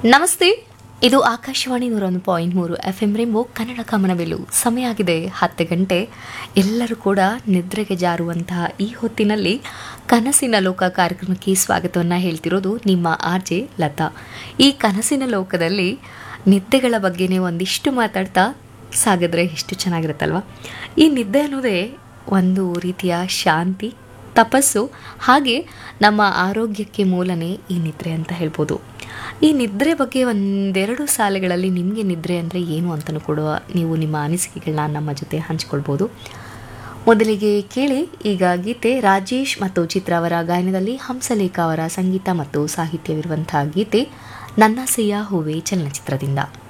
ನಮಸ್ತೆ ಇದು ಆಕಾಶವಾಣಿ ನೂರ ಒಂದು ಪಾಯಿಂಟ್ ಮೂರು ಎಫ್ ಎಂ ರೇಂಬೋ ಕನ್ನಡ ಕಮನವೆಲು ಸಮಯ ಆಗಿದೆ ಹತ್ತು ಗಂಟೆ ಎಲ್ಲರೂ ಕೂಡ ನಿದ್ರೆಗೆ ಜಾರುವಂತಹ ಈ ಹೊತ್ತಿನಲ್ಲಿ ಕನಸಿನ ಲೋಕ ಕಾರ್ಯಕ್ರಮಕ್ಕೆ ಸ್ವಾಗತವನ್ನು ಹೇಳ್ತಿರೋದು ನಿಮ್ಮ ಆರ್ ಜೆ ಲತಾ ಈ ಕನಸಿನ ಲೋಕದಲ್ಲಿ ನಿದ್ದೆಗಳ ಬಗ್ಗೆನೇ ಒಂದಿಷ್ಟು ಮಾತಾಡ್ತಾ ಸಾಗಿದ್ರೆ ಎಷ್ಟು ಚೆನ್ನಾಗಿರುತ್ತಲ್ವ ಈ ನಿದ್ದೆ ಅನ್ನೋದೇ ಒಂದು ರೀತಿಯ ಶಾಂತಿ ತಪಸ್ಸು ಹಾಗೆ ನಮ್ಮ ಆರೋಗ್ಯಕ್ಕೆ ಮೂಲನೇ ಈ ನಿದ್ರೆ ಅಂತ ಹೇಳ್ಬೋದು ಈ ನಿದ್ರೆ ಬಗ್ಗೆ ಒಂದೆರಡು ಸಾಲೆಗಳಲ್ಲಿ ನಿಮಗೆ ನಿದ್ರೆ ಅಂದರೆ ಏನು ಅಂತಲೂ ಕೊಡುವ ನೀವು ನಿಮ್ಮ ಅನಿಸಿಕೆಗಳನ್ನ ನಮ್ಮ ಜೊತೆ ಹಂಚ್ಕೊಳ್ಬೋದು ಮೊದಲಿಗೆ ಕೇಳಿ ಈಗ ಗೀತೆ ರಾಜೇಶ್ ಮತ್ತು ಚಿತ್ರ ಅವರ ಗಾಯನದಲ್ಲಿ ಹಂಸಲೇಖ ಅವರ ಸಂಗೀತ ಮತ್ತು ಸಾಹಿತ್ಯವಿರುವಂತಹ ಗೀತೆ ನನ್ನಾಸೆಯ ಹೂವೆ ಚಲನಚಿತ್ರದಿಂದ